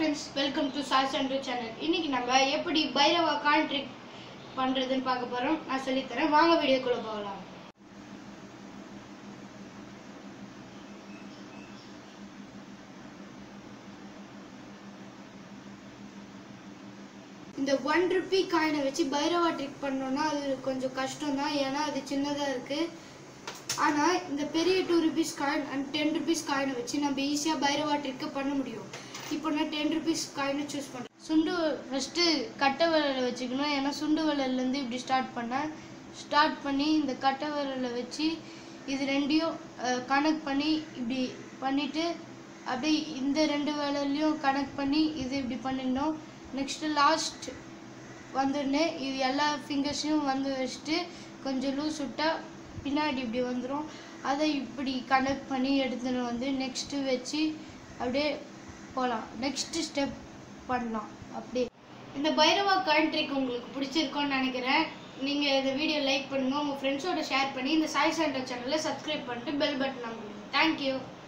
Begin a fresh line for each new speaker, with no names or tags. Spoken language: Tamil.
ஃப்ரெண்ட்ஸ் வெல்கம் டு சாய் சண்டோ சேனல் இன்னைக்கு நம்ம எப்படி பைரவா கான்ட்ரிக் பண்றதுன்னு பார்க்க போறோம் நான் சொல்லித்தரேன் வாங்க வீடியோக்குள்ள போகலாம் இந்த ஒன் ருபி காயினை வச்சு பைரவா ட்ரிக் பண்ணோம்னா அது கொஞ்சம் கஷ்டம் தான் ஏன்னா அது சின்னதாக இருக்கு ஆனால் இந்த பெரிய two rupees coin and ten rupees காயினை வச்சு நம்ம ஈஸியாக பைரவா ட்ரிக்கை பண்ண முடியும் இப்போ நான் டென் ருபீஸ் காயினை சூஸ் பண்ணுறேன் சுண்டு ஃபஸ்ட்டு கட்டை விரலை வச்சுக்கணும் ஏன்னா சுண்டு விரல்லேருந்து இப்படி ஸ்டார்ட் பண்ணேன் ஸ்டார்ட் பண்ணி இந்த கட்டை விரலை வச்சு இது ரெண்டையும் கனெக்ட் பண்ணி இப்படி பண்ணிவிட்டு அப்படியே இந்த ரெண்டு விரல்லையும் கனெக்ட் பண்ணி இது இப்படி பண்ணிடணும் நெக்ஸ்ட்டு லாஸ்ட் வந்துடுன்னு இது எல்லா ஃபிங்கர்ஸையும் வந்து வச்சுட்டு கொஞ்சம் லூஸ் விட்டால் பின்னாடி இப்படி வந்துடும் அதை இப்படி கனெக்ட் பண்ணி எடுத்துன்னு வந்து நெக்ஸ்ட்டு வச்சு அப்படியே போகலாம் நெக்ஸ்ட்டு ஸ்டெப் பண்ணலாம் அப்படியே இந்த பைரவா காயின் ட்ரிக் உங்களுக்கு பிடிச்சிருக்கோன்னு நினைக்கிறேன் நீங்கள் இந்த வீடியோ லைக் பண்ணுங்கள் உங்கள் ஃப்ரெண்ட்ஸோட ஷேர் பண்ணி இந்த சாய் சென்டர் சேனலை சப்ஸ்கிரைப் பண்ணிட்டு பெல் பட்டன் அமுக்குங்க தேங்க்யூ